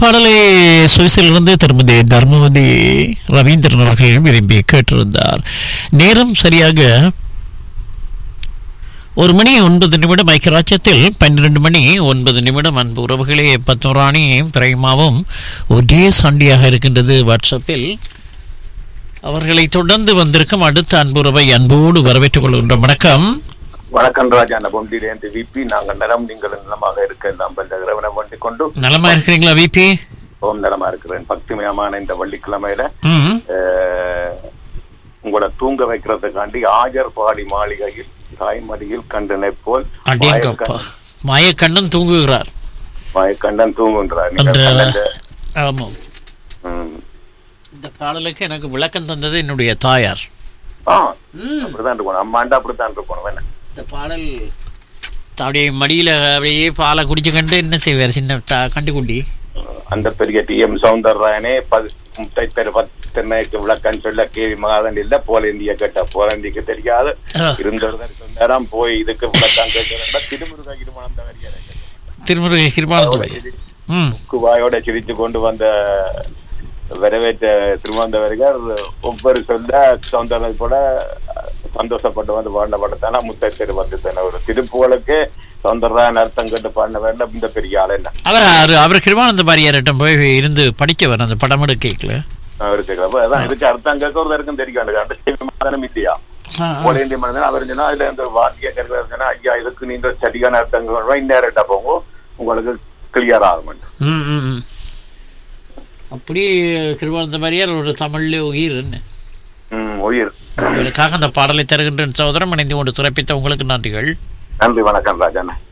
பாடலை சுவிஸிலிருந்து திருமதி தர்மவதி ரவீந்திரன் அவர்கள் விரும்பி கேட்டிருந்தார் நேரம் சரியாக ஒரு மணி ஒன்பது நிமிடம் ஐக்கியராஜ்யத்தில் பன்னிரண்டு மணி ஒன்பது நிமிடம் அன்பு உறவுகளே பத்மராணியும் பிரேமாவும் ஒரே சண்டையாக இருக்கின்றது வாட்ஸ்அப்பில் அவர்களை தொடர்ந்து வந்திருக்கும் அடுத்த அன்புறவை அன்போடு வரவேற்றுக் கொள்கின்றோம் வணக்கம் வணக்கம் ராஜா நான் பொண்டிலேந்து விபி நாங்கள் நலம் நீங்கள் நலமாக இருக்க எல்லாம் பல்ல இறைவனை வேண்டிக் கொண்டு நலமா இருக்கிறீங்களா விபி ஓம் நலமா இருக்கிறேன் பக்திமயமான இந்த வெள்ளிக்கிழமையில ம் அஹ், உங்களை தூங்க வைக்கிறதுக்காண்டி ஆஜர்பாடி மாளிகையில் தாய்மடியில் கண்டனை போல் அடேங்கப்பா மாயக்கண்ணன் தூங்குகிறார் கண்டன் தூங்குன்றார் நீங்கள் என்ற- கண்டந்த- ஆமாம் ம். இந்த பாடலுக்கு எனக்கு விளக்கம் தந்தது என்னுடைய தாயார் ஆ அப்படிதான் இருக்கணும் அம்மாண்டா அப்படித்தான் இருக்கணும் என்ன இந்த பாடல் அப்படியே மடியில அப்படியே பாலை குடிச்சு கண்டு என்ன செய்வார் சின்ன த- கண்டுக்குட்டி அந்த பெரிய டி எம் சவுந்தரராயனே பது- முட்டை தெரு பத்தெண்ணைக்கு விளக்கன்னு சொல்ல கேவி மகாதண்டி இல்ல போலந்திய கேட்ட போலந்திக்கு தெரியாது ஆ. இருந்தவர் நேரம் போய் இதுக்கு விளக்கம் கேட்கிறா திருமுருக இருமணம் தவறிய திருமுருகை கிருபானத்துறை ம் வாயோட சிரித்து கொண்டு வந்த வரவேற்ற திருமந்தவர்கள் ஒவ்வொரு சொல்ல சவுந்தரனை போல சந்தோஷப்பட்டு வந்து பாடின படத்தானா முத்தை தெரு வந்து ஒரு திருப்புகளுக்கு சவுந்தரராயன் அர்த்தம் கேட்டு பாடின வேண்டாம் இந்த பெரிய ஆள் என்ன அவர் அவர் அவர் கிருபானந்த பாரியாரிடம் போய் இருந்து படிச்சவர் அந்த படம் எடுக்கல அவருக்கு அப்ப அதான் இதுக்கு அர்த்தம் கேட்கறது இருக்கும் தெரியும் அந்த மாதனம் இல்லையா போலேந்திய மனிதன் அவர் சொன்னா அதுல இந்த வாத்திய கருவினா ஐயா இதுக்கு நீங்க சரியான அர்த்தங்கள் இந்நேரட்டா போங்க உங்களுக்கு கிளியர் ஆகும் ம் ம் ம். அப்படி கிருபானந்த பாரியார் ஒரு தமிழ்ல உயிர் என்ன ம் உயிர் உங்களுக்காக அந்த பாடலை தருகின்ற சகோதரம் இணைந்து கொண்டு சிறப்பித்த உங்களுக்கு நன்றிகள் நன்றி வணக்கம் ராஜா